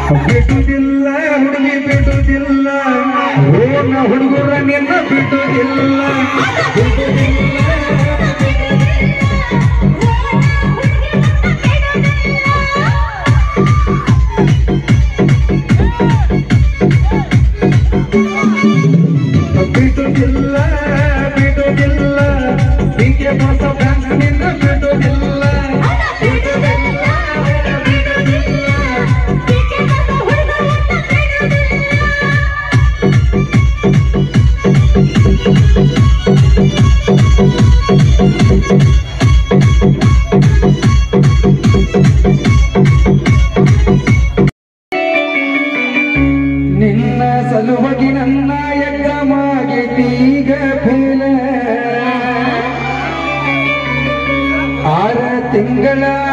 ಬಿಡುವುದಿಲ್ಲ ಹುಡುಗಿ ಬಿಡುವುದಿಲ್ಲ ಓನ ಹುಡುಗರ ನಿನ್ನ ಬಿಡುವುದಿಲ್ಲ ಬಿಡುವುದಿಲ್ಲ ಬಿಡುವುದಿಲ್ಲ ಹೀಗೆ ಮೋಸ ಫ್ಯಾನ್ಸ್ ನಿನ್ನ ಬಿಡುವುದಿಲ್ಲ ನಿನ್ನ ಸಲುವಾಗಿ ನನ್ನ ಯಜ್ಞಮಾಗಿದ್ದೀಗ ಫೇಲ ಆರ ತಿಂಗಳ